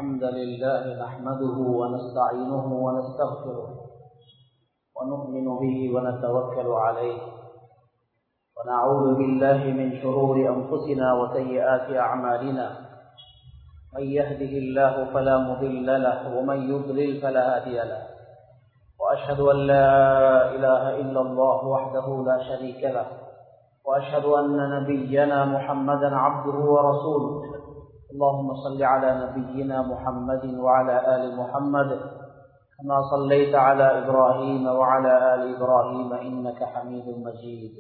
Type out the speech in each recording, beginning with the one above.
الحمد لله نحمده ونستعينه ونستغفره ونؤمن به ونتوكل عليه ونعوذ بالله من شرور أنفسنا وسيئات أعمالنا من يهده الله فلا مضل له ومن يضلل فلا هادي له وأشهد أن لا إله إلا الله وحده لا شريك له وأشهد أن نبينا محمدا عبده ورسوله اللهم صل على نبينا محمد وعلى آل محمد كما صليت على إبراهيم وعلى آل إبراهيم إنك حميد مجيد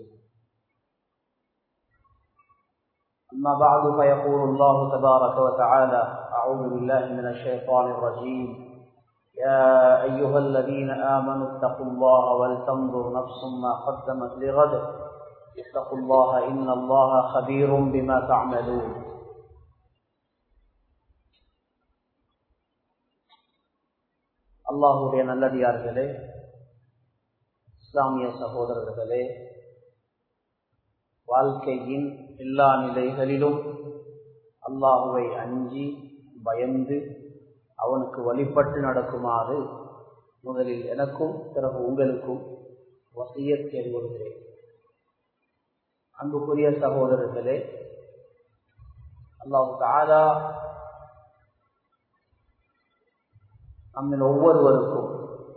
أما بعد فيقول الله تبارك وتعالى أعوذ بالله من الشيطان الرجيم يا أيها الذين آمنوا اتقوا الله ولتنظر نفس ما قدمت لغد اتقوا الله إن الله خبير بما تعملون அல்லாஹுடைய நல்லடியார்களே இஸ்லாமிய சகோதரர்களே வாழ்க்கையின் எல்லா நிலைகளிலும் அல்லாஹுவை அஞ்சி பயந்து அவனுக்கு வழிபட்டு நடக்குமாறு முதலில் எனக்கும் பிறகு உங்களுக்கும் வசிய தேர்வுகிறேன் அன்புக்குரிய சகோதரர்களே அல்லாஹு தாரா நம்மில் ஒவ்வொருவருக்கும்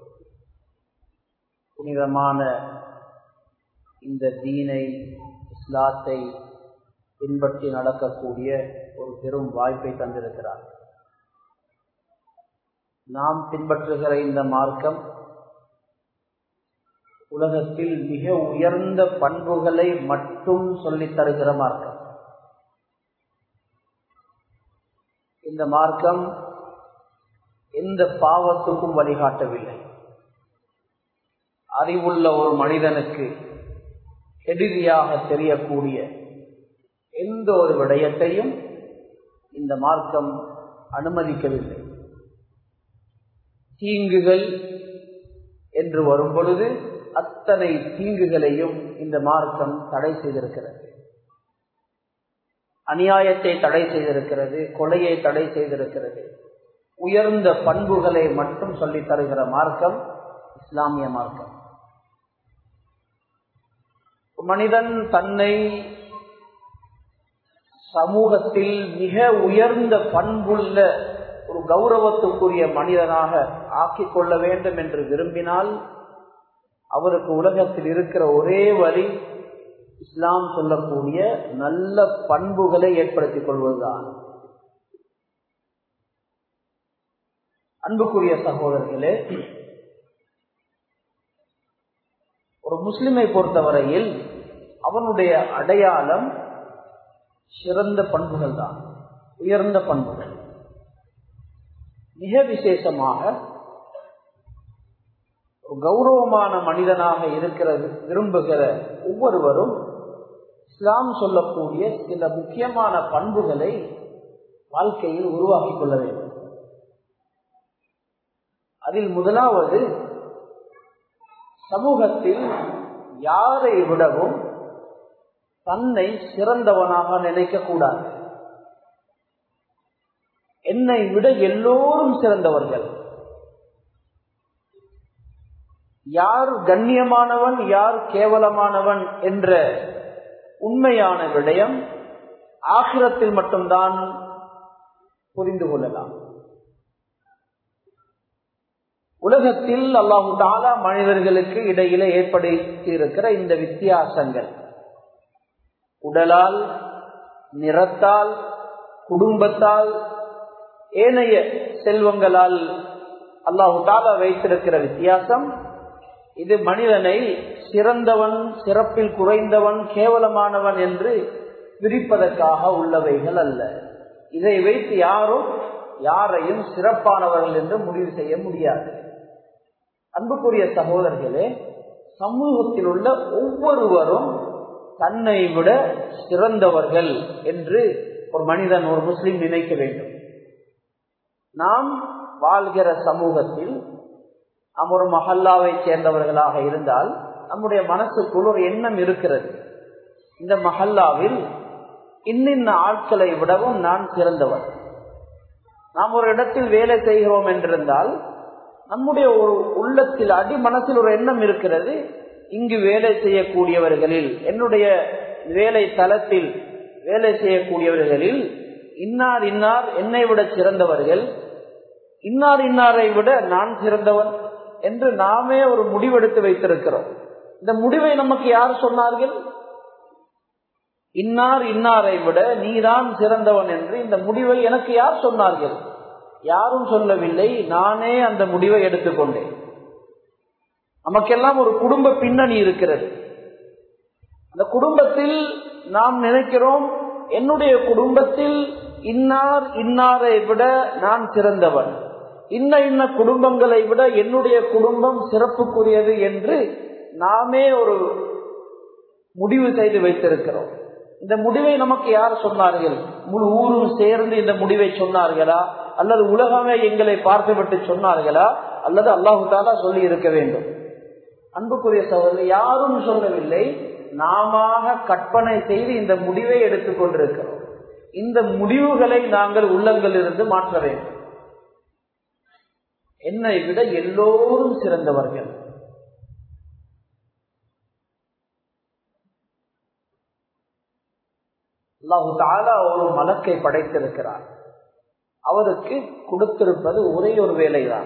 புனிதமான இந்த தீனை இஸ்லாத்தை பின்பற்றி நடக்கக்கூடிய ஒரு பெரும் வாய்ப்பை தந்திருக்கிறார் நாம் பின்பற்றுகிற இந்த மார்க்கம் உலகத்தில் மிக உயர்ந்த பண்புகளை மட்டும் சொல்லித் தருகிற மார்க்கம் இந்த மார்க்கம் எந்த பாவத்துக்கும் வழிகாட்டவில்லை அறிவுள்ள ஒரு மனிதனுக்கு எதிரியாக தெரியக்கூடிய எந்த ஒரு விடயத்தையும் இந்த மார்க்கம் அனுமதிக்கவில்லை தீங்குகள் என்று வரும் பொழுது அத்தனை தீங்குகளையும் இந்த மார்க்கம் தடை செய்திருக்கிறது அநியாயத்தை தடை செய்திருக்கிறது கொலையை தடை செய்திருக்கிறது உயர்ந்த பண்புகளை மட்டும் சொல்லித் தருகிற மார்க்கம் இஸ்லாமிய மார்க்கம் மனிதன் தன்னை சமூகத்தில் மிக உயர்ந்த பண்புள்ள ஒரு கௌரவத்துக்குரிய மனிதனாக ஆக்கிக் கொள்ள வேண்டும் என்று விரும்பினால் அவருக்கு உலகத்தில் இருக்கிற ஒரே வழி இஸ்லாம் சொல்லக்கூடிய நல்ல பண்புகளை ஏற்படுத்திக் கொள்வதுதான் அன்புக்குரிய சகோதரர்களே ஒரு முஸ்லிமை பொறுத்தவரையில் அவனுடைய அடையாளம் சிறந்த பண்புகள் தான் உயர்ந்த பண்புகள் மிக விசேஷமாக கௌரவமான மனிதனாக இருக்கிறது விரும்புகிற ஒவ்வொருவரும் இஸ்லாம் சொல்லக்கூடிய சில முக்கியமான பண்புகளை வாழ்க்கையில் உருவாக்கிக் கொள்ள வேண்டும் அதில் முதலாவது சமூகத்தில் யாரை விடவும் தன்னை சிறந்தவனாக நினைக்க கூடாது என்னை விட எல்லோரும் சிறந்தவர்கள் யார் கண்ணியமானவன் யார் கேவலமானவன் என்ற உண்மையான விடயம் ஆகிரத்தில் மட்டும்தான் புரிந்து கொள்ளலாம் உலகத்தில் அல்லாஹு தாலா மனிதர்களுக்கு இடையில ஏற்படுத்தி இருக்கிற இந்த வித்தியாசங்கள் உடலால் நிறத்தால் குடும்பத்தால் ஏனைய செல்வங்களால் அல்லாஹு தாலா வைத்திருக்கிற வித்தியாசம் இது மனிதனை சிறந்தவன் சிறப்பில் குறைந்தவன் கேவலமானவன் என்று பிரிப்பதற்காக உள்ளவைகள் அல்ல இதை வைத்து யாரும் யாரையும் சிறப்பானவர்கள் என்று முடிவு செய்ய முடியாது அன்புக்குரிய சகோதரர்களே சமூகத்தில் உள்ள ஒவ்வொருவரும் தன்னை விட சிறந்தவர்கள் என்று ஒரு மனிதன் ஒரு முஸ்லிம் நினைக்க வேண்டும் நாம் வாழ்கிற சமூகத்தில் நாம் ஒரு மஹல்லாவை சேர்ந்தவர்களாக இருந்தால் நம்முடைய மனசுக்குள் ஒரு எண்ணம் இருக்கிறது இந்த மஹல்லாவில் இன்னின்ன ஆட்களை விடவும் நான் சிறந்தவர் நாம் ஒரு இடத்தில் வேலை செய்கிறோம் என்றிருந்தால் நம்முடைய ஒரு உள்ளத்தில் அடி மனசில் ஒரு எண்ணம் இருக்கிறது இங்கு வேலை செய்யக்கூடியவர்களில் என்னுடைய வேலை தளத்தில் வேலை செய்யக்கூடியவர்களில் இன்னார் இன்னார் என்னை விட சிறந்தவர்கள் இன்னார் இன்னாரை விட நான் சிறந்தவன் என்று நாமே ஒரு முடிவெடுத்து வைத்திருக்கிறோம் இந்த முடிவை நமக்கு யார் சொன்னார்கள் இன்னார் இன்னாரை விட நீதான் சிறந்தவன் என்று இந்த முடிவை எனக்கு யார் சொன்னார்கள் யாரும் சொல்லவில்லை நானே அந்த முடிவை எடுத்துக்கொண்டேன் நமக்கெல்லாம் ஒரு குடும்ப பின்னணி இருக்கிறது அந்த குடும்பத்தில் நாம் நினைக்கிறோம் என்னுடைய குடும்பத்தில் இன்னார் இன்னாரை விட நான் சிறந்தவன் இன்ன இன்ன குடும்பங்களை விட என்னுடைய குடும்பம் சிறப்புக்குரியது என்று நாமே ஒரு முடிவு செய்து வைத்திருக்கிறோம் இந்த முடிவை நமக்கு யார் சொன்னார்கள் முழு ஊரும் சேர்ந்து இந்த முடிவை சொன்னார்களா அல்லது உலகமே எங்களை பார்த்துவிட்டு சொன்னார்களா அல்லது அல்லாஹு தாலா சொல்லி இருக்க வேண்டும் அன்புக்குரிய சகோதரர் யாரும் சொல்லவில்லை நாம கற்பனை செய்து இந்த முடிவை எடுத்துக் கொண்டிருக்கிறோம் இந்த முடிவுகளை நாங்கள் உள்ளங்களிலிருந்து மாற்ற வேண்டும் என்னை விட எல்லோரும் சிறந்தவர்கள் அல்லாஹு தாலா ஒரு மலக்கை படைத்திருக்கிறார் அவருக்கு கொடுத்திருப்பது ஒரே ஒரு வேலைதான்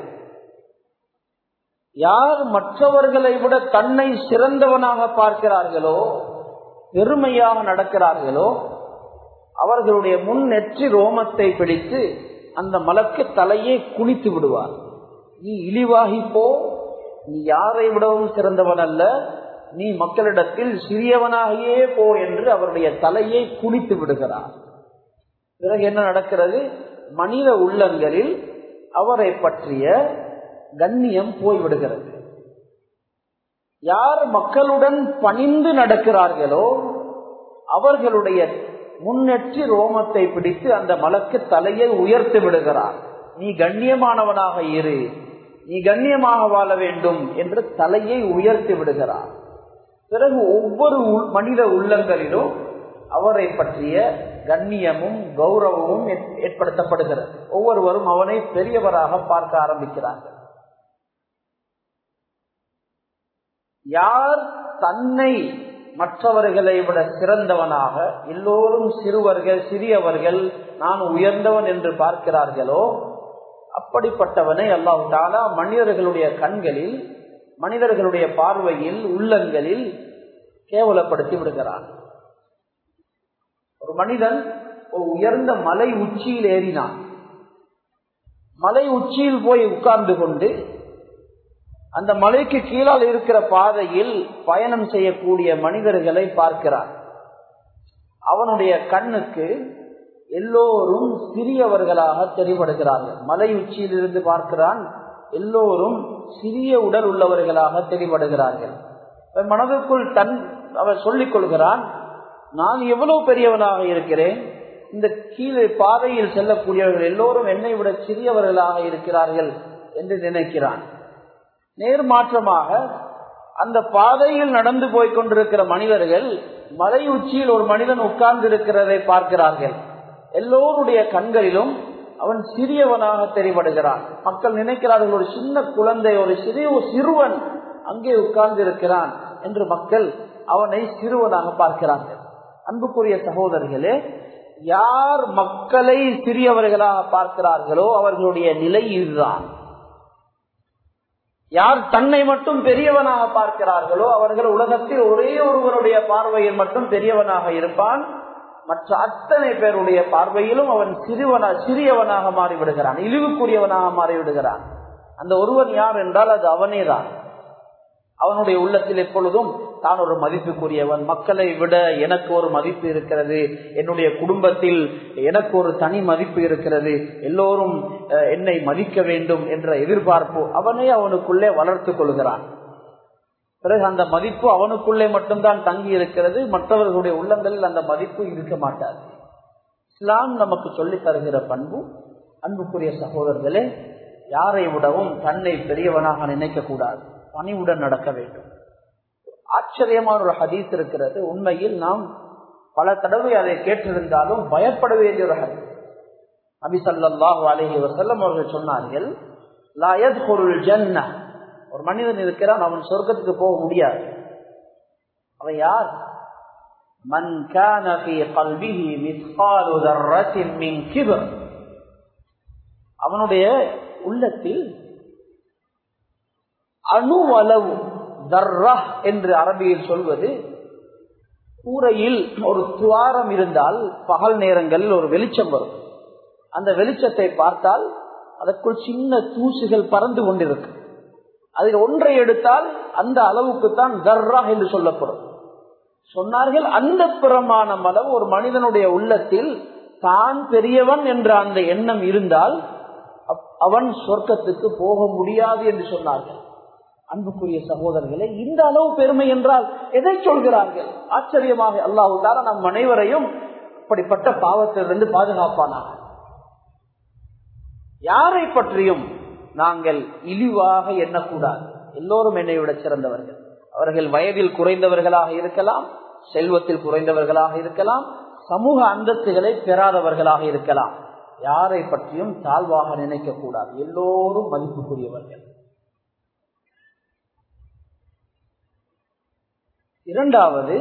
யார் மற்றவர்களை விட தன்னை சிறந்தவனாக பார்க்கிறார்களோ பெருமையாக நடக்கிறார்களோ அவர்களுடைய முன் நெற்றி ரோமத்தை பிடித்து அந்த மலக்கு தலையை குனித்து விடுவார் நீ இழிவாகி போ நீ யாரை விடவும் சிறந்தவன் அல்ல நீ மக்களிடத்தில் சிறியவனாகியே போ என்று அவருடைய தலையை குனித்து விடுகிறார் பிறகு என்ன நடக்கிறது மனித உள்ளங்களில் அவரை பற்றிய கண்ணியம் போய்விடுகிறது யார் மக்களுடன் பணிந்து நடக்கிறார்களோ அவர்களுடைய முன்னெற்றி ரோமத்தை பிடித்து அந்த மலக்கு தலையை உயர்த்தி விடுகிறார் நீ கண்ணியமானவனாக இரு நீ கண்ணியமாக வாழ வேண்டும் என்று தலையை உயர்த்தி விடுகிறார் பிறகு ஒவ்வொரு மனித உள்ளங்களிலும் அவரை பற்றிய கண்ணியமும் கௌரவமும் ஏற்படுத்தப்படுகிறது ஒவ்வொருவரும் அவனை பெரியவராக பார்க்க ஆரம்பிக்கிறார்கள் யார் தன்னை மற்றவர்களை விட சிறந்தவனாக எல்லோரும் சிறுவர்கள் சிறியவர்கள் நான் உயர்ந்தவன் என்று பார்க்கிறார்களோ அப்படிப்பட்டவனை அல்லாஹு தாலா மனிதர்களுடைய கண்களில் மனிதர்களுடைய பார்வையில் உள்ளங்களில் கேவலப்படுத்தி விடுகிறான் ஒரு மனிதன் ஒரு உயர்ந்த மலை உச்சியில் ஏறினான் மலை உச்சியில் போய் உட்கார்ந்து கொண்டு அந்த மலைக்கு கீழால் இருக்கிற பாதையில் பயணம் செய்யக்கூடிய மனிதர்களை பார்க்கிறார் அவனுடைய கண்ணுக்கு எல்லோரும் சிறியவர்களாக தெரிபடுகிறார்கள் மலை உச்சியில் இருந்து பார்க்கிறான் எல்லோரும் சிறிய உடல் உள்ளவர்களாக தெரிபடுகிறார்கள் மனதுக்குள் தன் அவர் சொல்லிக் கொள்கிறான் நான் எவ்வளவு பெரியவனாக இருக்கிறேன் இந்த கீழே பாதையில் செல்லக்கூடியவர்கள் எல்லோரும் என்னை விட சிறியவர்களாக இருக்கிறார்கள் என்று நினைக்கிறான் நேர்மாற்றமாக அந்த பாதையில் நடந்து போய் கொண்டிருக்கிற மனிதர்கள் மலை உச்சியில் ஒரு மனிதன் உட்கார்ந்து இருக்கிறதை பார்க்கிறார்கள் எல்லோருடைய கண்களிலும் அவன் சிறியவனாக தெரிபடுகிறான் மக்கள் நினைக்கிறார்கள் ஒரு சின்ன குழந்தை ஒரு சிறிய சிறுவன் அங்கே உட்கார்ந்து இருக்கிறான் என்று மக்கள் அவனை சிறுவனாக பார்க்கிறார்கள் அன்புக்குரிய சகோதரர்களே யார் மக்களை சிறியவர்களாக பார்க்கிறார்களோ அவர்களுடைய நிலை இதுதான் யார் தன்னை மட்டும் பெரியவனாக பார்க்கிறார்களோ அவர்கள் உலகத்தில் ஒரே ஒருவருடைய பார்வையில் மட்டும் பெரியவனாக இருப்பான் மற்ற அத்தனை பேருடைய பார்வையிலும் அவன் சிறுவனா சிறியவனாக மாறிவிடுகிறான் இழிவுக்குரியவனாக மாறிவிடுகிறான் அந்த ஒருவன் யார் என்றால் அது அவனேதான் அவனுடைய உள்ளத்தில் எப்பொழுதும் தான் ஒரு மதிப்புக்குரியவன் மக்களை விட எனக்கு ஒரு மதிப்பு இருக்கிறது என்னுடைய குடும்பத்தில் எனக்கு ஒரு தனி மதிப்பு இருக்கிறது எல்லோரும் என்னை மதிக்க வேண்டும் என்ற எதிர்பார்ப்பு அவனே அவனுக்குள்ளே வளர்த்து கொள்கிறான் பிறகு அந்த மதிப்பு அவனுக்குள்ளே மட்டும்தான் தங்கி இருக்கிறது மற்றவர்களுடைய உள்ளங்களில் அந்த மதிப்பு இருக்க மாட்டாது இஸ்லாம் நமக்கு சொல்லி தருகிற பண்பு அன்புக்குரிய சகோதரர்களே யாரை விடவும் தன்னை பெரியவனாக நினைக்க கூடாது பணிவுடன் நடக்க வேண்டும் ஆச்சரியமான ஒரு ஹதீஸ் இருக்கிறது உண்மையில் நாம் பல தடவை அதை கேட்டிருந்தாலும் பயப்பட வேண்டிய ஒரு ஹதீஸ் நபி ஸல்லல்லாஹு அலைஹி வஸல்லம் அவர்கள் சொன்னார்கள் லா யத்குலுல் ஜன்ன ஒரு மனிதன் இருக்கிறான் அவன் சொர்க்கத்துக்கு போக முடியாது அவன் யார் மன் கான ஃபீ கல்பிஹி மிஸ்காலு தர்ரத்தின் மின் கிபர் அவனுடைய உள்ளத்தில் அணுவளவு தர்ரா என்று அரபியில் சொல்வது கூரையில் ஒரு துவாரம் இருந்தால் பகல் நேரங்களில் ஒரு வெளிச்சம் வரும் அந்த வெளிச்சத்தை பார்த்தால் அதற்குள் சின்ன தூசுகள் பறந்து கொண்டிருக்கு அதில் ஒன்றை எடுத்தால் அந்த அளவுக்கு தான் தர்ரா என்று சொல்லப்படும் சொன்னார்கள் அந்த பிரமாணம் அளவு ஒரு மனிதனுடைய உள்ளத்தில் தான் பெரியவன் என்ற அந்த எண்ணம் இருந்தால் அவன் சொர்க்கத்துக்கு போக முடியாது என்று சொன்னார்கள் அன்புக்குரிய சகோதரர்களே இந்த அளவு பெருமை என்றால் எதை சொல்கிறார்கள் ஆச்சரியமாக அல்லாஹு தாரா நம் அனைவரையும் அப்படிப்பட்ட பாவத்திலிருந்து பாதுகாப்பானாக யாரை பற்றியும் நாங்கள் இழிவாக எண்ணக்கூடாது எல்லோரும் என்னை விட சிறந்தவர்கள் அவர்கள் வயதில் குறைந்தவர்களாக இருக்கலாம் செல்வத்தில் குறைந்தவர்களாக இருக்கலாம் சமூக அந்தஸ்துகளை பெறாதவர்களாக இருக்கலாம் யாரை பற்றியும் தாழ்வாக நினைக்க கூடாது எல்லோரும் மதிப்புக்குரியவர்கள் இரண்டாவது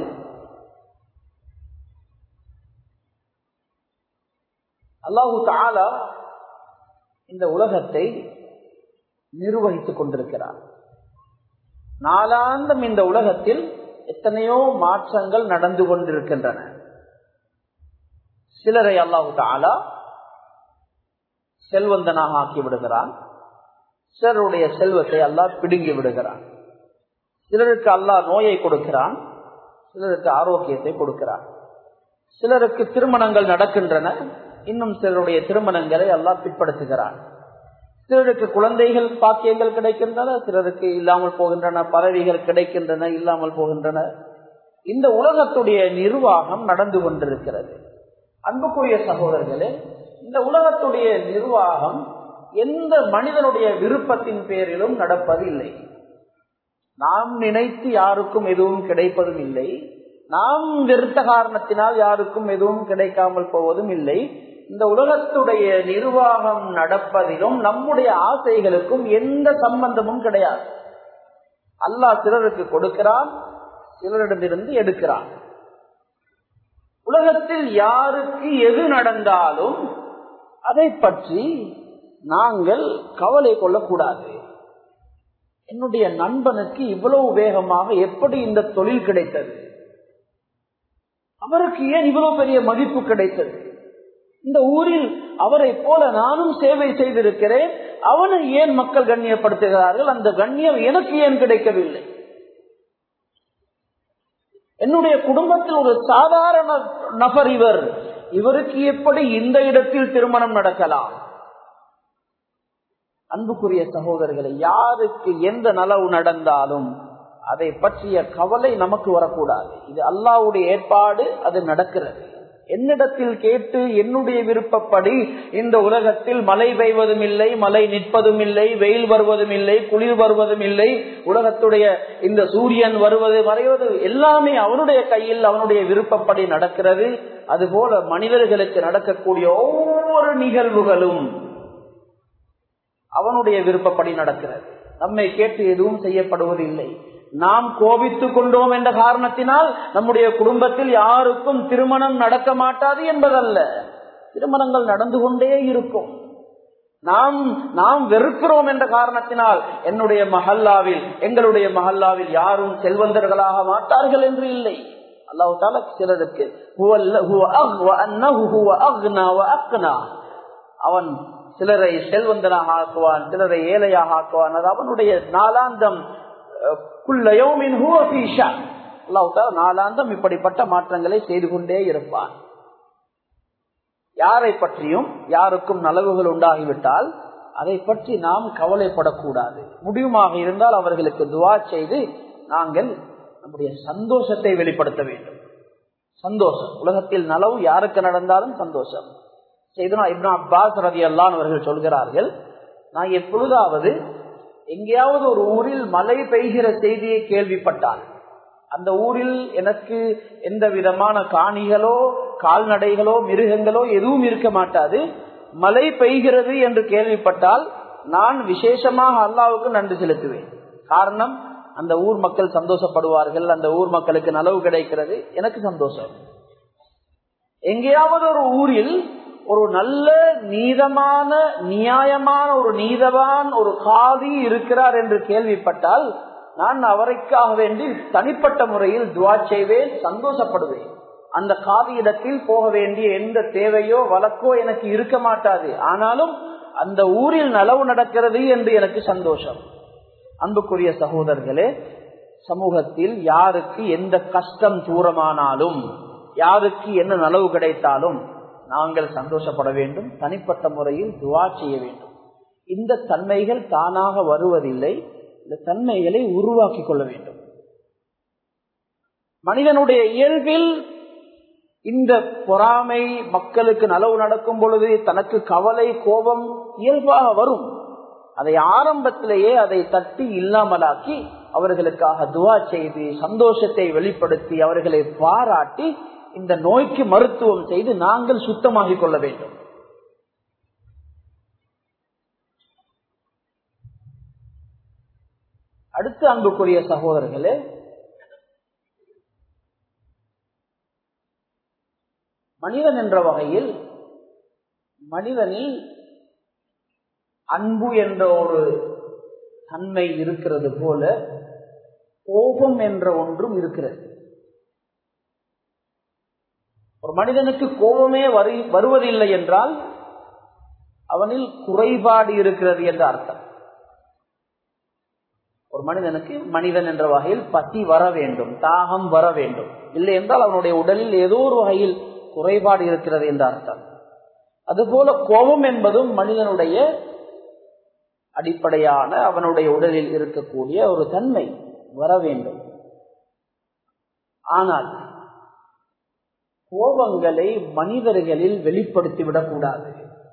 அல்லாஹு தாலா இந்த உலகத்தை நிர்வகித்துக் கொண்டிருக்கிறார் நாளாந்தம் இந்த உலகத்தில் எத்தனையோ மாற்றங்கள் நடந்து கொண்டிருக்கின்றன சிலரை அல்லாஹு தாலா செல்வந்தனாக ஆக்கி விடுகிறான் சிலருடைய செல்வத்தை அல்லாஹ் பிடுங்கி விடுகிறான் சிலருக்கு அல்லாஹ் நோயை கொடுக்கிறான் சிலருக்கு ஆரோக்கியத்தை கொடுக்கிறான் சிலருக்கு திருமணங்கள் நடக்கின்றன இன்னும் சிலருடைய திருமணங்களை அல்லாஹ் பிற்படுத்துகிறான் சிலருக்கு குழந்தைகள் பாக்கியங்கள் கிடைக்கின்றன சிலருக்கு இல்லாமல் போகின்றன பதவிகள் கிடைக்கின்றன இல்லாமல் போகின்றன இந்த உலகத்துடைய நிர்வாகம் நடந்து கொண்டிருக்கிறது அன்புக்குரிய சகோதரர்களே இந்த உலகத்துடைய நிர்வாகம் எந்த மனிதனுடைய விருப்பத்தின் பேரிலும் நடப்பதில்லை நாம் நினைத்து யாருக்கும் எதுவும் கிடைப்பதும் இல்லை நாம் வெறுத்த காரணத்தினால் யாருக்கும் எதுவும் கிடைக்காமல் போவதும் இல்லை இந்த உலகத்துடைய நிர்வாகம் நடப்பதிலும் நம்முடைய ஆசைகளுக்கும் எந்த சம்பந்தமும் கிடையாது அல்லாஹ் சிலருக்கு கொடுக்கிறான் சிலரிடமிருந்து எடுக்கிறான் உலகத்தில் யாருக்கு எது நடந்தாலும் அதை பற்றி நாங்கள் கவலை கொள்ளக்கூடாது என்னுடைய நண்பனுக்கு இவ்வளவு வேகமாக எப்படி இந்த தொழில் கிடைத்தது அவருக்கு ஏன் இவ்வளவு பெரிய மதிப்பு கிடைத்தது இந்த ஊரில் அவரை போல நானும் சேவை செய்திருக்கிறேன் அவனை ஏன் மக்கள் கண்ணியப்படுத்துகிறார்கள் அந்த கண்ணியம் எனக்கு ஏன் கிடைக்கவில்லை என்னுடைய குடும்பத்தில் ஒரு சாதாரண நபர் இவர் இவருக்கு எப்படி இந்த இடத்தில் திருமணம் நடக்கலாம் அன்புக்குரிய சகோதரர்களை யாருக்கு எந்த நலவு நடந்தாலும் அதை பற்றிய கவலை நமக்கு வரக்கூடாது இது அல்லாவுடைய ஏற்பாடு அது நடக்கிறது என்னிடத்தில் கேட்டு என்னுடைய விருப்பப்படி இந்த உலகத்தில் மழை பெய்வதும் இல்லை மழை நிற்பதும் இல்லை வெயில் வருவதும் இல்லை குளிர் வருவதும் இல்லை உலகத்துடைய இந்த சூரியன் வருவது மறைவது எல்லாமே அவனுடைய கையில் அவனுடைய விருப்பப்படி நடக்கிறது அதுபோல மனிதர்களுக்கு நடக்கக்கூடிய ஒவ்வொரு நிகழ்வுகளும் அவனுடைய விருப்பப்படி நடக்கிறது நம்மை கேட்டு எதுவும் செய்யப்படுவதில்லை நாம் கோபித்துக் கொண்டோம் என்ற காரணத்தினால் நம்முடைய குடும்பத்தில் யாருக்கும் திருமணம் நடக்க மாட்டாது என்பதல்ல திருமணங்கள் நடந்து கொண்டே இருக்கும் நாம் நாம் வெறுக்கிறோம் என்ற காரணத்தினால் என்னுடைய மஹல்லாவில் எங்களுடைய மஹல்லாவில் யாரும் செல்வந்தர்களாக மாட்டார்கள் என்று இல்லை அல்லாஹு தால சிலருக்கு அவன் சிலரை செல்வந்தனாக ஆக்குவான் சிலரை ஏழையாக ஆக்குவான் அது அவனுடைய நாளாந்தம் நாளாந்தம் இப்படிப்பட்ட மாற்றங்களை செய்து கொண்டே இருப்பான் யாரை பற்றியும் யாருக்கும் நலவுகள் உண்டாகிவிட்டால் அதை பற்றி நாம் கவலைப்படக்கூடாது முடிவுமாக இருந்தால் அவர்களுக்கு துவா செய்து நாங்கள் நம்முடைய சந்தோஷத்தை வெளிப்படுத்த வேண்டும் சந்தோஷம் உலகத்தில் நலவு யாருக்கு நடந்தாலும் சந்தோஷம் செய்தனா இப்னா அப்பாஸ் ரதி அல்லான் அவர்கள் சொல்கிறார்கள் நான் எப்பொழுதாவது எங்கேயாவது ஒரு ஊரில் மழை பெய்கிற செய்தியை கேள்விப்பட்டான் அந்த ஊரில் எனக்கு எந்த விதமான காணிகளோ கால்நடைகளோ மிருகங்களோ எதுவும் இருக்க மாட்டாது மழை பெய்கிறது என்று கேள்விப்பட்டால் நான் விசேஷமாக அல்லாவுக்கு நன்றி செலுத்துவேன் காரணம் அந்த ஊர் மக்கள் சந்தோஷப்படுவார்கள் அந்த ஊர் மக்களுக்கு நலவு கிடைக்கிறது எனக்கு சந்தோஷம் எங்கேயாவது ஒரு ஊரில் ஒரு நல்ல நீதமான நியாயமான ஒரு நீதவான் ஒரு காதி இருக்கிறார் என்று கேள்விப்பட்டால் நான் அவருக்காக வேண்டி தனிப்பட்ட முறையில் துவா செய்வேன் சந்தோஷப்படுவேன் அந்த காதியிடத்தில் போக வேண்டிய எந்த தேவையோ வழக்கோ எனக்கு இருக்க மாட்டாது ஆனாலும் அந்த ஊரில் நலவு நடக்கிறது என்று எனக்கு சந்தோஷம் அன்புக்குரிய சகோதரர்களே சமூகத்தில் யாருக்கு எந்த கஷ்டம் தூரமானாலும் யாருக்கு என்ன நலவு கிடைத்தாலும் நாங்கள் சந்தோஷப்பட வேண்டும் தனிப்பட்ட முறையில் துவா செய்ய வேண்டும் இந்த தன்மைகள் தானாக வருவதில்லை இந்த தன்மைகளை உருவாக்கி கொள்ள வேண்டும் மனிதனுடைய இயல்பில் இந்த பொறாமை மக்களுக்கு நலவு நடக்கும் பொழுது தனக்கு கவலை கோபம் இயல்பாக வரும் அதை ஆரம்பத்திலேயே அதை தட்டி இல்லாமலாக்கி அவர்களுக்காக துவா செய்து சந்தோஷத்தை வெளிப்படுத்தி அவர்களை பாராட்டி இந்த நோய்க்கு மருத்துவம் செய்து நாங்கள் சுத்தமாகிக் கொள்ள வேண்டும் அடுத்து அன்புக்குரிய சகோதரர்களே மனிதன் என்ற வகையில் மனிதனில் அன்பு என்ற ஒரு தன்மை இருக்கிறது போல கோபம் என்ற ஒன்றும் இருக்கிறது ஒரு மனிதனுக்கு கோபமே வருவதில்லை என்றால் அவனில் குறைபாடு இருக்கிறது என்ற அர்த்தம் ஒரு மனிதனுக்கு மனிதன் என்ற வகையில் பசி வர வேண்டும் தாகம் வர வேண்டும் இல்லை என்றால் அவனுடைய உடலில் ஏதோ ஒரு வகையில் குறைபாடு இருக்கிறது என்ற அர்த்தம் அதுபோல கோபம் என்பதும் மனிதனுடைய அடிப்படையான அவனுடைய உடலில் இருக்கக்கூடிய ஒரு தன்மை வர வேண்டும் ஆனால் கோபங்களை மனிதர்களில் வெளிப்படுத்திவிடக் கூடாது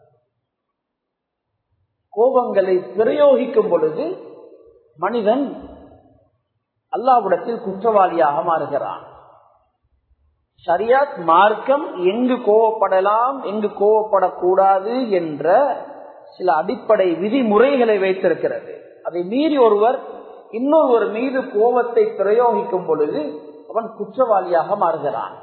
கோபங்களை பிரயோகிக்கும் பொழுது மனிதன் அல்லாவிடத்தில் குற்றவாளியாக மாறுகிறான் சரியாத் மார்க்கம் எங்கு கோவப்படலாம் எங்கு கோவப்படக்கூடாது என்ற சில அடிப்படை விதிமுறைகளை வைத்திருக்கிறது அதை மீறி ஒருவர் இன்னொருவர் மீது கோபத்தை பிரயோகிக்கும் பொழுது அவன் குற்றவாளியாக மாறுகிறான்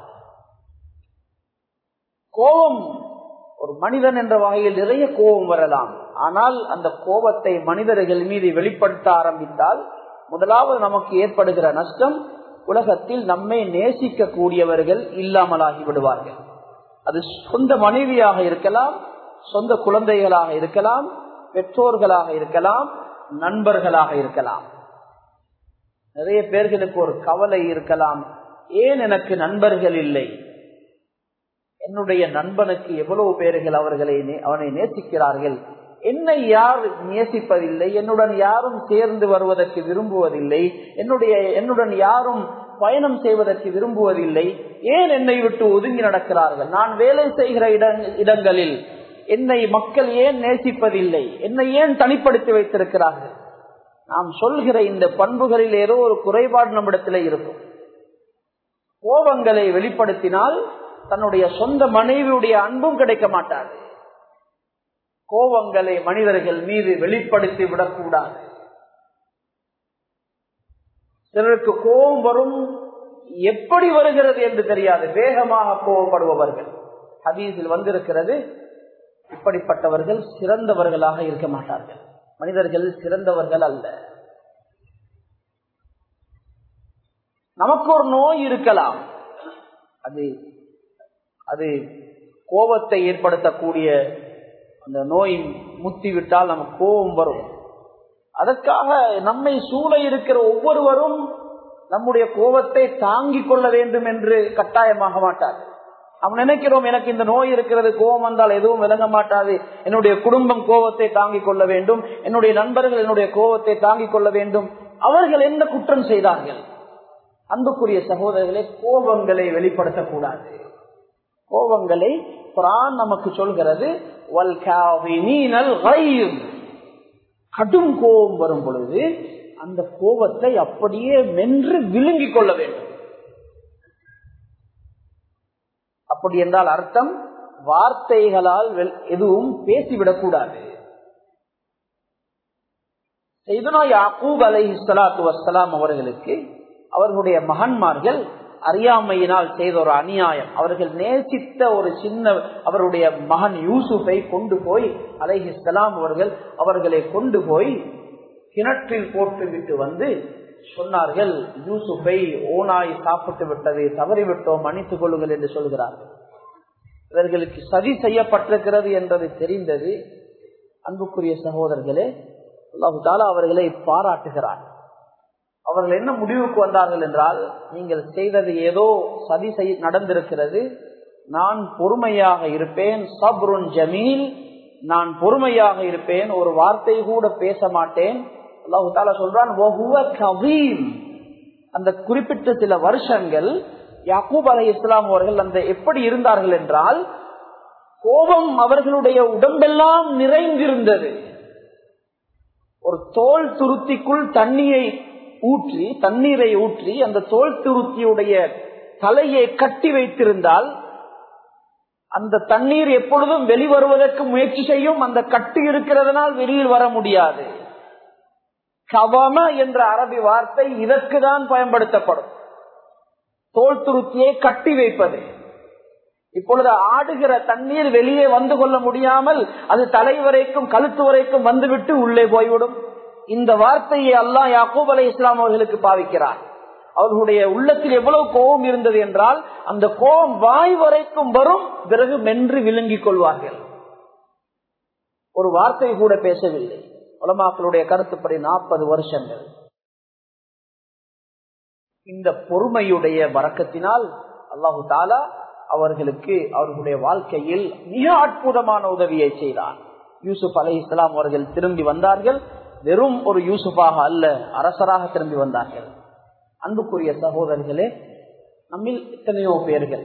கோபம் ஒரு மனிதன் என்ற வகையில் நிறைய கோபம் வரலாம் ஆனால் அந்த கோபத்தை மனிதர்கள் மீது வெளிப்படுத்த ஆரம்பித்தால் முதலாவது நமக்கு ஏற்படுகிற நஷ்டம் உலகத்தில் நம்மை நேசிக்க கூடியவர்கள் இல்லாமலாகி விடுவார்கள் அது சொந்த மனைவியாக இருக்கலாம் சொந்த குழந்தைகளாக இருக்கலாம் பெற்றோர்களாக இருக்கலாம் நண்பர்களாக இருக்கலாம் நிறைய பேர்களுக்கு ஒரு கவலை இருக்கலாம் ஏன் எனக்கு நண்பர்கள் இல்லை என்னுடைய நண்பனுக்கு எவ்வளவு பேர்கள் அவர்களை அவனை நேசிக்கிறார்கள் என்னை யார் நேசிப்பதில்லை என்னுடன் யாரும் சேர்ந்து வருவதற்கு விரும்புவதில்லை என்னுடைய என்னுடன் யாரும் பயணம் செய்வதற்கு விரும்புவதில்லை ஏன் என்னை விட்டு ஒதுங்கி நடக்கிறார்கள் நான் வேலை செய்கிற இடங்களில் என்னை மக்கள் ஏன் நேசிப்பதில்லை என்னை ஏன் தனிப்படுத்தி வைத்திருக்கிறார்கள் நாம் சொல்கிற இந்த பண்புகளில் ஏதோ ஒரு குறைபாடு நம்மிடத்தில் இருக்கும் கோபங்களை வெளிப்படுத்தினால் தன்னுடைய சொந்த மனைவியுடைய அன்பும் கிடைக்க மாட்டாது கோபங்களை மனிதர்கள் மீது வெளிப்படுத்தி விடக்கூடாது சிலருக்கு கோபம் வரும் எப்படி வருகிறது என்று தெரியாது வேகமாக கோபப்படுபவர்கள் ஹதீஸில் வந்திருக்கிறது இப்படிப்பட்டவர்கள் சிறந்தவர்களாக இருக்க மாட்டார்கள் மனிதர்கள் சிறந்தவர்கள் அல்ல நமக்கு ஒரு நோய் இருக்கலாம் அது அது கோபத்தை ஏற்படுத்தக்கூடிய அந்த நோய் முத்தி விட்டால் நமக்கு கோபம் வரும் அதற்காக நம்மை சூழ இருக்கிற ஒவ்வொருவரும் நம்முடைய கோபத்தை தாங்கிக் கொள்ள வேண்டும் என்று கட்டாயமாக மாட்டார் நாம் நினைக்கிறோம் எனக்கு இந்த நோய் இருக்கிறது கோபம் வந்தால் எதுவும் விளங்க மாட்டாது என்னுடைய குடும்பம் கோபத்தை தாங்கிக் கொள்ள வேண்டும் என்னுடைய நண்பர்கள் என்னுடைய கோபத்தை தாங்கிக் கொள்ள வேண்டும் அவர்கள் என்ன குற்றம் செய்தார்கள் அன்புக்குரிய சகோதரர்களை கோபங்களை வெளிப்படுத்தக்கூடாது கோபங்களை குரான் நமக்கு சொல்கிறது கடும் கோபம் வரும் பொழுது அந்த கோபத்தை அப்படியே மென்று விழுங்கிக் கொள்ள வேண்டும் அப்படி என்றால் அர்த்தம் வார்த்தைகளால் எதுவும் பேசிவிடக்கூடாது செய்தனா யாக்கூப் அலை சலாத்து வசலாம் அவர்களுக்கு அவர்களுடைய மகன்மார்கள் அறியாமையினால் செய்த ஒரு அநியாயம் அவர்கள் நேசித்த ஒரு சின்ன அவருடைய மகன் யூசுஃபை கொண்டு போய் அலைஹிஸ்லாம் அவர்கள் அவர்களை கொண்டு போய் கிணற்றில் போட்டு விட்டு வந்து சொன்னார்கள் யூசுஃபை ஓனாய் சாப்பிட்டு விட்டது தவறிவிட்டோம் மன்னித்துக் கொள்ளுங்கள் என்று சொல்கிறார்கள் இவர்களுக்கு சதி செய்யப்பட்டிருக்கிறது என்பது தெரிந்தது அன்புக்குரிய சகோதரர்களே அல்லாஹு தாலா அவர்களை பாராட்டுகிறார் அவர்கள் என்ன முடிவுக்கு வந்தார்கள் என்றால் நீங்கள் செய்தது ஏதோ சதி செய் நடந்திருக்கிறது நான் பொறுமையாக இருப்பேன் சப்ருன் ஜமீல் நான் பொறுமையாக இருப்பேன் ஒரு வார்த்தை கூட பேச மாட்டேன் அல்லாஹு தாலா சொல்றான் அந்த குறிப்பிட்ட சில வருஷங்கள் யாக்கூப் அலை இஸ்லாம் அவர்கள் அந்த எப்படி இருந்தார்கள் என்றால் கோபம் அவர்களுடைய உடம்பெல்லாம் நிறைந்திருந்தது ஒரு தோல் துருத்திக்குள் தண்ணியை ஊற்றி தண்ணீரை ஊற்றி அந்த தோல் துருத்தியுடைய தலையை கட்டி வைத்திருந்தால் அந்த தண்ணீர் எப்பொழுதும் வெளிவருவதற்கு முயற்சி செய்யும் அந்த கட்டி இருக்கிறதுனால் வெளியில் வர முடியாது கவம என்ற அரபி வார்த்தை இதற்கு தான் பயன்படுத்தப்படும் தோல் துருத்தியை கட்டி வைப்பது இப்பொழுது ஆடுகிற தண்ணீர் வெளியே வந்து கொள்ள முடியாமல் அது தலை வரைக்கும் கழுத்து வரைக்கும் வந்துவிட்டு உள்ளே போய்விடும் இந்த வார்த்தையை அல்லா யாக்கூப் அலை இஸ்லாம் அவர்களுக்கு பாவிக்கிறார் அவர்களுடைய உள்ளத்தில் எவ்வளவு கோபம் இருந்தது என்றால் அந்த கோபம் வாய் வரைக்கும் வரும் பிறகு மென்று விழுங்கிக் கொள்வார்கள் ஒரு வார்த்தை கூட பேசவில்லை உலமாக்களுடைய கருத்துப்படி நாற்பது வருஷங்கள் இந்த பொறுமையுடைய வரக்கத்தினால் அல்லாஹு தாலா அவர்களுக்கு அவர்களுடைய வாழ்க்கையில் மிக அற்புதமான உதவியை செய்தார் யூசுப் அலை இஸ்லாம் அவர்கள் திரும்பி வந்தார்கள் வெறும் ஒரு யூசுஃபாக அல்ல அரசராக திரும்பி வந்தார்கள் அன்புக்குரிய சகோதரர்களே நம்மில் எத்தனையோ பேர்கள்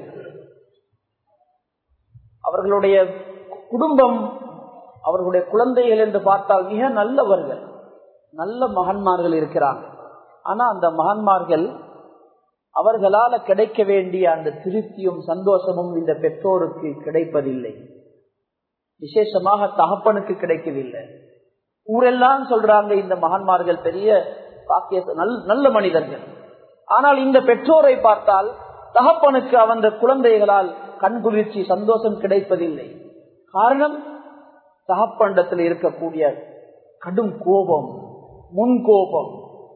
அவர்களுடைய குடும்பம் அவர்களுடைய குழந்தைகள் என்று பார்த்தால் மிக நல்லவர்கள் நல்ல மகன்மார்கள் இருக்கிறாங்க ஆனா அந்த மகன்மார்கள் அவர்களால கிடைக்க வேண்டிய அந்த திருப்தியும் சந்தோஷமும் இந்த பெற்றோருக்கு கிடைப்பதில்லை விசேஷமாக தகப்பனுக்கு கிடைக்கவில்லை ஊரெல்லாம் சொல்றாங்க இந்த மகன்மார்கள் பெரிய பாக்கிய நல்ல மனிதர்கள் ஆனால் இந்த பெற்றோரை பார்த்தால் தகப்பனுக்கு அவந்த குழந்தைகளால் கண்குளிர்ச்சி சந்தோஷம் கிடைப்பதில்லை காரணம் தகப்பண்டத்தில் இருக்கக்கூடிய கடும் கோபம் முன்கோபம்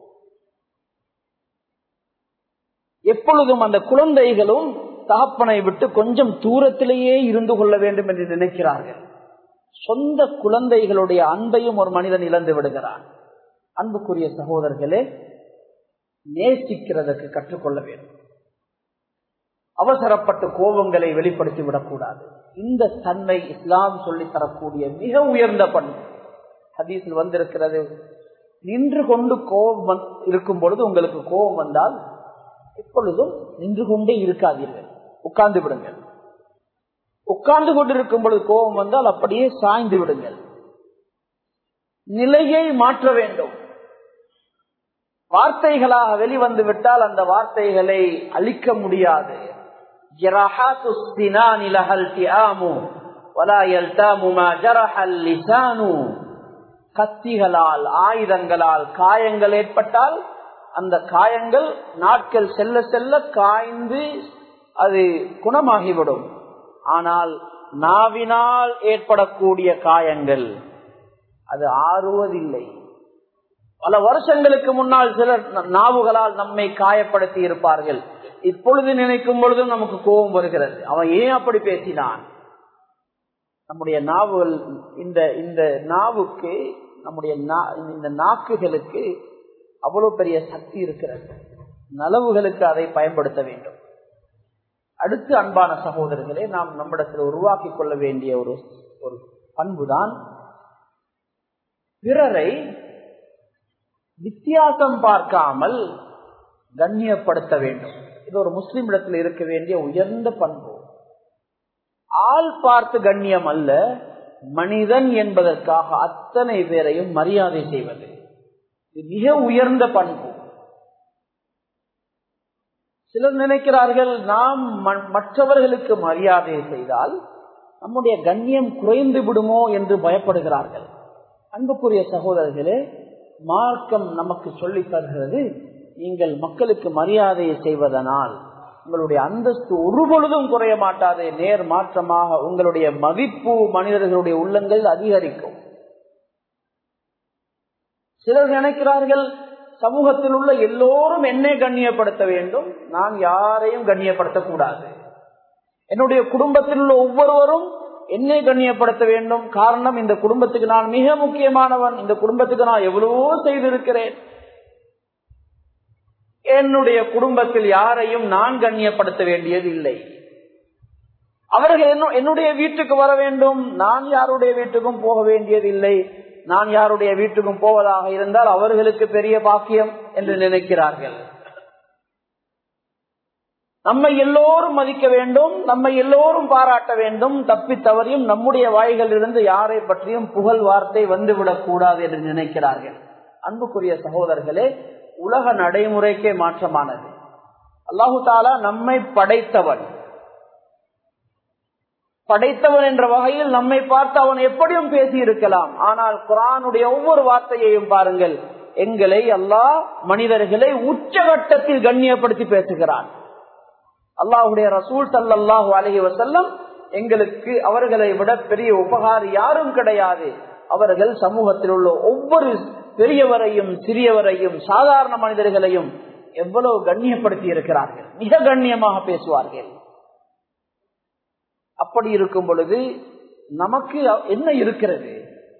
எப்பொழுதும் அந்த குழந்தைகளும் தகப்பனை விட்டு கொஞ்சம் தூரத்திலேயே இருந்து கொள்ள வேண்டும் என்று நினைக்கிறார்கள் சொந்த குழந்தைகளுடைய அன்பையும் ஒரு மனிதன் இழந்து விடுகிறான் அன்புக்குரிய சகோதரர்களே நேசிக்கிறதற்கு கற்றுக்கொள்ள வேண்டும் அவசரப்பட்டு கோபங்களை வெளிப்படுத்தி விடக்கூடாது இந்த தன்மை இஸ்லாம் சொல்லித் தரக்கூடிய மிக உயர்ந்த பண்பு ஹதீஸில் வந்திருக்கிறது நின்று கொண்டு கோபம் இருக்கும் பொழுது உங்களுக்கு கோபம் வந்தால் எப்பொழுதும் நின்று கொண்டே இருக்காதீர்கள் உட்கார்ந்து விடுங்கள் உட்கார்ந்து கொண்டிருக்கும் பொழுது கோபம் வந்தால் அப்படியே சாய்ந்து விடுங்கள் நிலையை மாற்ற வேண்டும் வார்த்தைகளாக வெளிவந்து விட்டால் அந்த வார்த்தைகளை அழிக்க முடியாது கத்திகளால் ஆயுதங்களால் காயங்கள் ஏற்பட்டால் அந்த காயங்கள் நாட்கள் செல்ல செல்ல காய்ந்து அது குணமாகிவிடும் ஆனால் நாவினால் ஏற்படக்கூடிய காயங்கள் அது ஆறுவதில்லை பல வருஷங்களுக்கு முன்னால் சிலர் நாவுகளால் நம்மை காயப்படுத்தி இருப்பார்கள் இப்பொழுது நினைக்கும் பொழுதும் நமக்கு கோபம் வருகிறது அவன் ஏன் அப்படி பேசினான் நம்முடைய நாவுகள் இந்த இந்த நாவுக்கு நம்முடைய இந்த நாக்குகளுக்கு அவ்வளவு பெரிய சக்தி இருக்கிறது நலவுகளுக்கு அதை பயன்படுத்த வேண்டும் அடுத்து அன்பான சகோதரர்களே நாம் நம்மிடத்தில் உருவாக்கி கொள்ள வேண்டிய ஒரு ஒரு பண்புதான் பிறரை வித்தியாசம் பார்க்காமல் கண்ணியப்படுத்த வேண்டும் இது ஒரு முஸ்லிம் இடத்தில் இருக்க வேண்டிய உயர்ந்த பண்பு ஆள் பார்த்து கண்ணியம் அல்ல மனிதன் என்பதற்காக அத்தனை பேரையும் மரியாதை செய்வது இது மிக உயர்ந்த பண்பு சிலர் நினைக்கிறார்கள் நாம் மற்றவர்களுக்கு மரியாதை செய்தால் நம்முடைய கண்ணியம் குறைந்து விடுமோ என்று பயப்படுகிறார்கள் அன்புக்குரிய சகோதரர்களே மார்க்கம் நமக்கு சொல்லித் தருகிறது நீங்கள் மக்களுக்கு மரியாதையை செய்வதனால் உங்களுடைய அந்தஸ்து ஒரு பொழுதும் குறைய மாட்டாது நேர் மாற்றமாக உங்களுடைய மதிப்பு மனிதர்களுடைய உள்ளங்கள் அதிகரிக்கும் சிலர் நினைக்கிறார்கள் சமூகத்தில் உள்ள எல்லோரும் என்னை கண்ணியப்படுத்த வேண்டும் நான் யாரையும் கண்ணியப்படுத்தக்கூடாது என்னுடைய குடும்பத்தில் உள்ள ஒவ்வொருவரும் என்னை கண்ணியப்படுத்த வேண்டும் காரணம் இந்த குடும்பத்துக்கு நான் மிக முக்கியமானவன் இந்த குடும்பத்துக்கு நான் எவ்வளவோ செய்திருக்கிறேன் என்னுடைய குடும்பத்தில் யாரையும் நான் கண்ணியப்படுத்த வேண்டியது இல்லை அவர்கள் என்னுடைய வீட்டுக்கு வர வேண்டும் நான் யாருடைய வீட்டுக்கும் போக வேண்டியது இல்லை நான் யாருடைய வீட்டுக்கும் போவதாக இருந்தால் அவர்களுக்கு பெரிய பாக்கியம் என்று நினைக்கிறார்கள் நம்மை எல்லோரும் மதிக்க வேண்டும் நம்மை எல்லோரும் பாராட்ட வேண்டும் தப்பி தவறியும் நம்முடைய வாய்களிலிருந்து யாரை பற்றியும் புகழ் வார்த்தை வந்துவிடக் கூடாது என்று நினைக்கிறார்கள் அன்புக்குரிய சகோதரர்களே உலக நடைமுறைக்கே மாற்றமானது அல்லாஹு தாலா நம்மை படைத்தவன் படைத்தவன் என்ற வகையில் நம்மை பார்த்து அவன் எப்படியும் பேசி இருக்கலாம் ஆனால் குரானுடைய ஒவ்வொரு வார்த்தையையும் பாருங்கள் எங்களை அல்லாஹ் மனிதர்களை உச்சகட்டத்தில் கண்ணியப்படுத்தி பேசுகிறான் அல்லாஹுடைய ரசூல் சல்லாஹூ அலஹி வசல்லம் எங்களுக்கு அவர்களை விட பெரிய உபகாரி யாரும் கிடையாது அவர்கள் சமூகத்தில் உள்ள ஒவ்வொரு பெரியவரையும் சிறியவரையும் சாதாரண மனிதர்களையும் எவ்வளவு கண்ணியப்படுத்தி இருக்கிறார்கள் மிக கண்ணியமாக பேசுவார்கள் அப்படி இருக்கும் பொழுது நமக்கு என்ன இருக்கிறது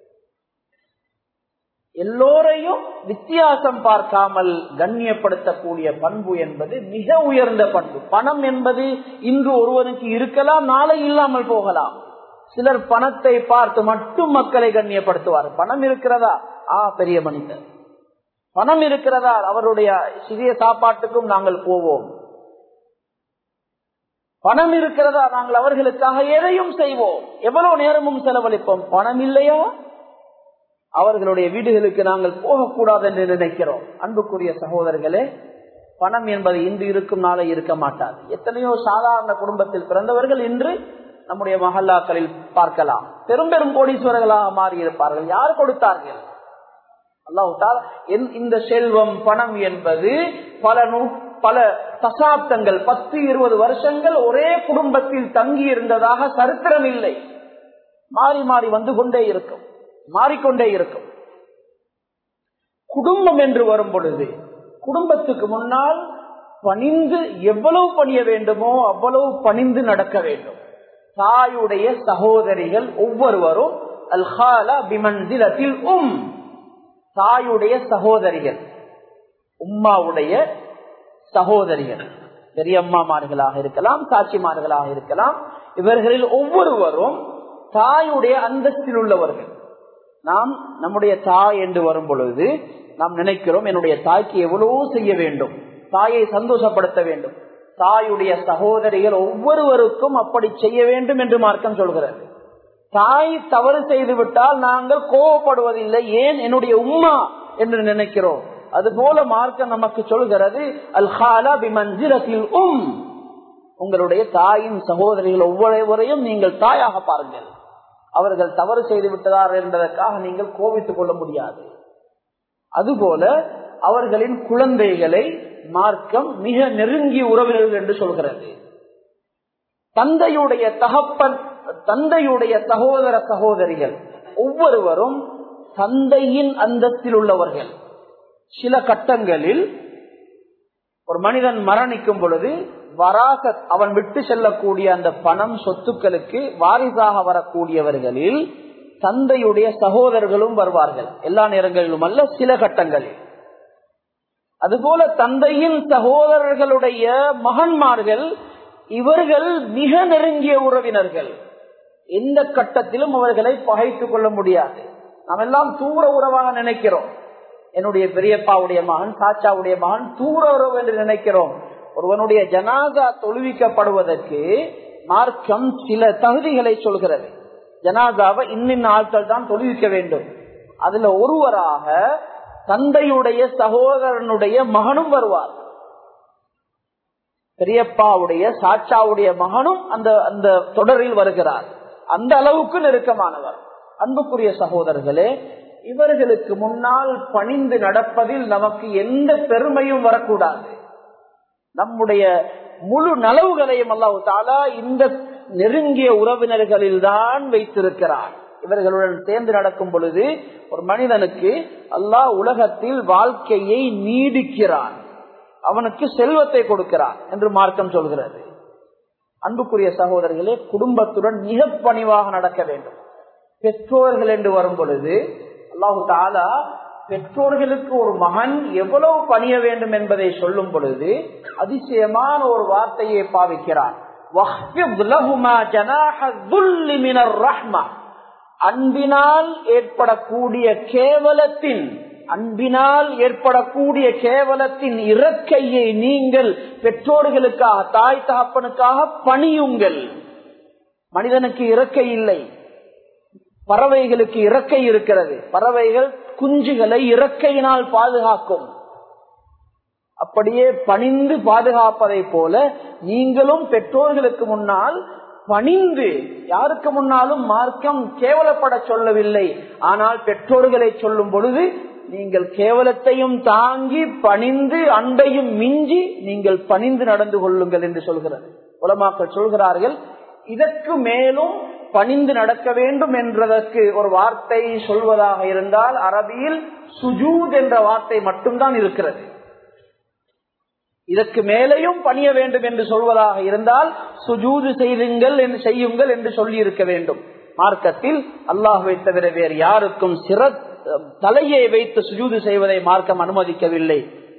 எல்லோரையும் வித்தியாசம் பார்க்காமல் கண்ணியப்படுத்தக்கூடிய பண்பு என்பது மிக உயர்ந்த பண்பு பணம் என்பது இன்று ஒருவனுக்கு இருக்கலாம் நாளை இல்லாமல் போகலாம் சிலர் பணத்தை பார்த்து மட்டும் மக்களை கண்ணியப்படுத்துவார் பணம் இருக்கிறதா ஆ பெரிய மனிதர் பணம் இருக்கிறதா அவருடைய சிறிய சாப்பாட்டுக்கும் நாங்கள் போவோம் பணம் இருக்கிறதா நாங்கள் அவர்களுக்காக எதையும் செய்வோம் எவ்வளவு நேரமும் செலவழிப்போம் பணம் இல்லையா அவர்களுடைய வீடுகளுக்கு நாங்கள் போகக்கூடாது என்று நினைக்கிறோம் அன்புக்குரிய சகோதரர்களே பணம் என்பது இன்று இருக்கும் நாளை இருக்க மாட்டாது எத்தனையோ சாதாரண குடும்பத்தில் பிறந்தவர்கள் இன்று நம்முடைய மஹல்லாக்களில் பார்க்கலாம் பெரும் பெரும் கோடீஸ்வரர்களாக மாறி இருப்பார்கள் யார் கொடுத்தார்கள் அல்லாஹால இந்த செல்வம் பணம் என்பது பல நூ பல தசாப்தங்கள் பத்து இருபது வருஷங்கள் ஒரே குடும்பத்தில் தங்கி இருந்ததாக சரித்திரம் இல்லை மாறி மாறி வந்து கொண்டே இருக்கும் மாறிக்கொண்டே இருக்கும் குடும்பம் என்று வரும் பொழுது குடும்பத்துக்கு முன்னால் பணிந்து எவ்வளவு பணிய வேண்டுமோ அவ்வளவு பணிந்து நடக்க வேண்டும் தாயுடைய சகோதரிகள் ஒவ்வொருவரும் அல்ஹாலா பிமன்சிலத்தில் உம் தாயுடைய சகோதரிகள் உம்மாவுடைய சகோதரிகள் பெரியம்மாமார்களாக இருக்கலாம் சாட்சிமார்களாக இருக்கலாம் இவர்களில் ஒவ்வொருவரும் தாயுடைய அந்தஸ்தில் உள்ளவர்கள் நாம் நம்முடைய தாய் என்று வரும் பொழுது நாம் நினைக்கிறோம் என்னுடைய தாய்க்கு எவ்வளவோ செய்ய வேண்டும் தாயை சந்தோஷப்படுத்த வேண்டும் தாயுடைய சகோதரிகள் ஒவ்வொருவருக்கும் அப்படி செய்ய வேண்டும் என்று மார்க்கம் சொல்கிறது தாய் தவறு செய்து விட்டால் நாங்கள் கோவப்படுவதில்லை ஏன் என்னுடைய உம்மா என்று நினைக்கிறோம் அதுபோல மார்க்கம் நமக்கு சொல்கிறது அல்ஹாலா பிமஞ்சிரத்தில் உம் உங்களுடைய தாயின் சகோதரிகள் ஒவ்வொருவரையும் நீங்கள் தாயாக பாருங்கள் அவர்கள் தவறு செய்து விட்டதார் என்பதற்காக நீங்கள் கோபித்துக் கொள்ள முடியாது அதுபோல அவர்களின் குழந்தைகளை மார்க்கம் மிக நெருங்கிய உறவினர்கள் என்று சொல்கிறது தந்தையுடைய தகப்பன் தந்தையுடைய சகோதர சகோதரிகள் ஒவ்வொருவரும் தந்தையின் அந்தத்தில் உள்ளவர்கள் சில கட்டங்களில் ஒரு மனிதன் மரணிக்கும் பொழுது வராக அவன் விட்டு செல்லக்கூடிய அந்த பணம் சொத்துக்களுக்கு வாரிசாக வரக்கூடியவர்களில் தந்தையுடைய சகோதரர்களும் வருவார்கள் எல்லா நேரங்களிலும் அல்ல சில கட்டங்களில் அதுபோல தந்தையின் சகோதரர்களுடைய மகன்மார்கள் இவர்கள் மிக நெருங்கிய உறவினர்கள் எந்த கட்டத்திலும் அவர்களை பகைத்துக் கொள்ள முடியாது நாம் எல்லாம் தூர உறவாக நினைக்கிறோம் என்னுடைய பெரியப்பாவுடைய மகன் சாச்சாவுடைய மகன் தூர உறவு என்று நினைக்கிறோம் ஒருவனுடைய ஜனாதா தொழுவிக்கப்படுவதற்கு மார்க்கம் சில தகுதிகளை சொல்கிறது ஜனாதாவை இன்னின் ஆட்கள் தான் தொழுவிக்க வேண்டும் அதுல ஒருவராக தந்தையுடைய சகோதரனுடைய மகனும் வருவார் பெரியப்பாவுடைய சாச்சாவுடைய மகனும் அந்த அந்த தொடரில் வருகிறார் அந்த அளவுக்கு நெருக்கமானவர் அன்புக்குரிய சகோதரர்களே இவர்களுக்கு முன்னால் பணிந்து நடப்பதில் நமக்கு எந்த பெருமையும் வரக்கூடாது நம்முடைய முழு நலவுகளையும் அல்லாஹு தாலா இந்த நெருங்கிய உறவினர்களில் தான் வைத்திருக்கிறார் இவர்களுடன் சேர்ந்து நடக்கும் பொழுது ஒரு மனிதனுக்கு அல்லாஹ் உலகத்தில் வாழ்க்கையை நீடிக்கிறான் அவனுக்கு செல்வத்தை கொடுக்கிறான் என்று மார்க்கம் சொல்கிறது அன்புக்குரிய சகோதரர்களே குடும்பத்துடன் மிக பணிவாக நடக்க வேண்டும் பெற்றோர்கள் என்று வரும் பொழுது அல்லாஹு தாலா பெற்றோர்களுக்கு ஒரு மகன் எவ்வளவு பணிய வேண்டும் என்பதை சொல்லும் பொழுது அதிசயமான ஒரு வார்த்தையை பாவிக்கிறான் அன்பினால் ஏற்படக்கூடிய கேவலத்தின் அன்பினால் ஏற்படக்கூடிய கேவலத்தின் இறக்கையை நீங்கள் பெற்றோர்களுக்காக தாய் தகப்பனுக்காக பணியுங்கள் மனிதனுக்கு இறக்கை இல்லை பறவைகளுக்கு இறக்கை இருக்கிறது பறவைகள் குஞ்சுகளை இறக்கையினால் பாதுகாக்கும் அப்படியே பணிந்து பாதுகாப்பதை போல நீங்களும் பெற்றோர்களுக்கு முன்னால் பணிந்து யாருக்கு முன்னாலும் மார்க்கம் கேவலப்பட சொல்லவில்லை ஆனால் பெற்றோர்களை சொல்லும் பொழுது நீங்கள் கேவலத்தையும் தாங்கி பணிந்து அன்பையும் மிஞ்சி நீங்கள் பணிந்து நடந்து கொள்ளுங்கள் என்று சொல்கிறது உலமாக்கள் சொல்கிறார்கள் இதற்கு மேலும் பணிந்து நடக்க வேண்டும் என்றதற்கு ஒரு வார்த்தை சொல்வதாக இருந்தால் அரபியில் சுஜூத் என்ற வார்த்தை மட்டும்தான் இருக்கிறது இதற்கு மேலேயும் பணிய வேண்டும் என்று சொல்வதாக இருந்தால் சுஜூது செய்துங்கள் என்று செய்யுங்கள் என்று சொல்லி இருக்க வேண்டும் மார்க்கத்தில் அல்லாஹுவை தவிர வேறு யாருக்கும் சிற தலையை வைத்து சுஜூது செய்வதை மார்க்கம் அனுமதிக்கவில்லை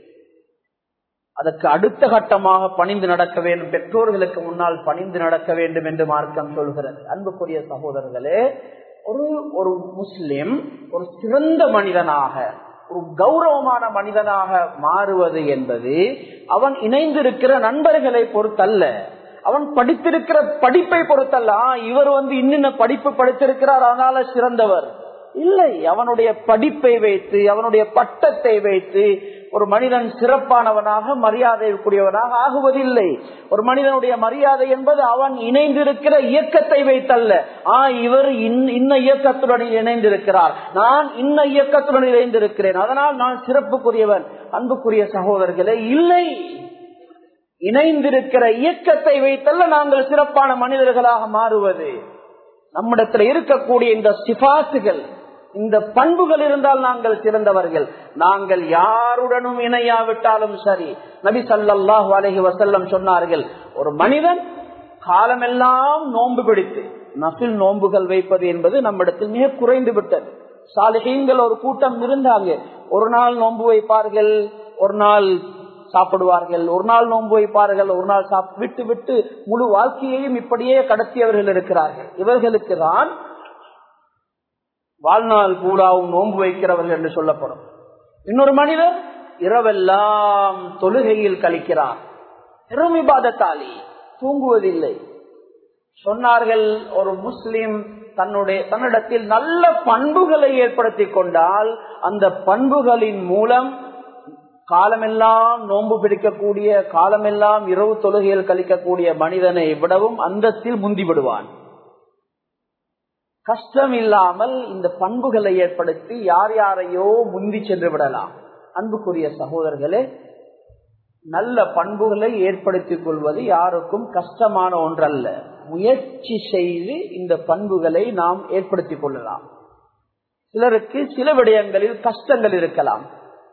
அதற்கு அடுத்த கட்டமாக பணிந்து நடக்க வேண்டும் பெற்றோர்களுக்கு முன்னால் பணிந்து நடக்க வேண்டும் என்று மார்க்கம் சொல்கிறது அன்புக்குரிய சகோதரர்களே ஒரு ஒரு முஸ்லிம் ஒரு சிறந்த மனிதனாக ஒரு கௌரவமான மனிதனாக மாறுவது என்பது அவன் இணைந்திருக்கிற நண்பர்களை பொறுத்தல்ல அவன் படித்திருக்கிற படிப்பை பொறுத்தல்ல இவர் வந்து இன்னின்ன படிப்பு படித்திருக்கிறார் அதனால சிறந்தவர் இல்லை அவனுடைய படிப்பை வைத்து அவனுடைய பட்டத்தை வைத்து ஒரு மனிதன் சிறப்பானவனாக மரியாதைக்குரியவனாக ஆகுவதில்லை ஒரு மனிதனுடைய மரியாதை என்பது அவன் இணைந்திருக்கிற இயக்கத்தை வைத்தல்ல ஆ இவர் இன்ன இயக்கத்துடன் இணைந்திருக்கிறார் நான் இன்ன இயக்கத்துடன் இணைந்திருக்கிறேன் அதனால் நான் சிறப்புக்குரியவன் அன்புக்குரிய சகோதரர்களே இல்லை இணைந்திருக்கிற இயக்கத்தை வைத்தல்ல நாங்கள் சிறப்பான மனிதர்களாக மாறுவது நம்மிடத்தில் இருக்கக்கூடிய இந்த சிபாசுகள் இந்த பண்புகள் இருந்தால் நாங்கள் சிறந்தவர்கள் நாங்கள் யாருடனும் இணையாவிட்டாலும் சரி நபி சல்லாஹூ அலஹி வசல்லம் சொன்னார்கள் ஒரு மனிதன் காலமெல்லாம் நோன்பு பிடித்து நபில் நோன்புகள் வைப்பது என்பது நம்மிடத்தில் மிக குறைந்து விட்டது சாலிகங்கள் ஒரு கூட்டம் இருந்தாங்க ஒரு நாள் நோன்பு வைப்பார்கள் ஒரு நாள் சாப்பிடுவார்கள் ஒரு நாள் நோன்பு வைப்பார்கள் ஒரு நாள் விட்டு விட்டு முழு வாழ்க்கையையும் இப்படியே கடத்தியவர்கள் இருக்கிறார்கள் இவர்களுக்கு தான் வாழ்நாள் பூராவும் நோன்பு வைக்கிறவர்கள் என்று சொல்லப்படும் இன்னொரு மனிதர் இரவெல்லாம் தொழுகையில் கழிக்கிறார் பெருமிபாதத்தாலி தூங்குவதில்லை சொன்னார்கள் ஒரு முஸ்லிம் தன்னுடைய தன்னிடத்தில் நல்ல பண்புகளை ஏற்படுத்தி கொண்டால் அந்த பண்புகளின் மூலம் காலமெல்லாம் நோன்பு பிடிக்கக்கூடிய காலமெல்லாம் இரவு தொழுகையில் கழிக்கக்கூடிய மனிதனை விடவும் அந்தத்தில் முந்தி விடுவான் கஷ்டம் இல்லாமல் இந்த பண்புகளை ஏற்படுத்தி யார் யாரையோ முந்தி சென்று விடலாம் அன்புக்குரிய சகோதரர்களே நல்ல பண்புகளை ஏற்படுத்திக் கொள்வது யாருக்கும் கஷ்டமான ஒன்றல்ல முயற்சி செய்து இந்த பண்புகளை நாம் ஏற்படுத்திக் கொள்ளலாம் சிலருக்கு சில விடயங்களில் கஷ்டங்கள் இருக்கலாம்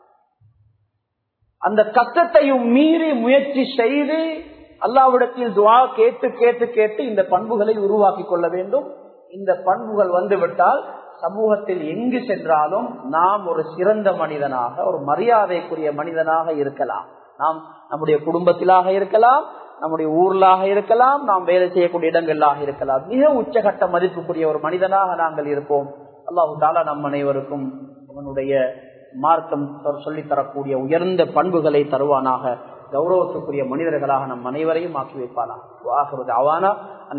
அந்த கஷ்டத்தையும் மீறி முயற்சி செய்து அல்லாவிடத்தில் துவா கேட்டு கேட்டு கேட்டு இந்த பண்புகளை உருவாக்கி கொள்ள வேண்டும் இந்த பண்புகள் வந்துவிட்டால் சமூகத்தில் எங்கு சென்றாலும் நாம் ஒரு சிறந்த மனிதனாக ஒரு மரியாதைக்குரிய மனிதனாக இருக்கலாம் நாம் நம்முடைய குடும்பத்திலாக இருக்கலாம் நம்முடைய ஊர்லாக இருக்கலாம் நாம் வேலை செய்யக்கூடிய இடங்களாக இருக்கலாம் மிக உச்சகட்ட மதிப்புக்குரிய ஒரு மனிதனாக நாங்கள் இருப்போம் அல்லாஹு தாலா நம் அனைவருக்கும் அவனுடைய மார்க்கம் சொல்லித்தரக்கூடிய உயர்ந்த பண்புகளை தருவானாக கௌரவத்துக்குரிய மனிதர்களாக நம் அனைவரையும் ஆக்கி வைப்பானா அவானா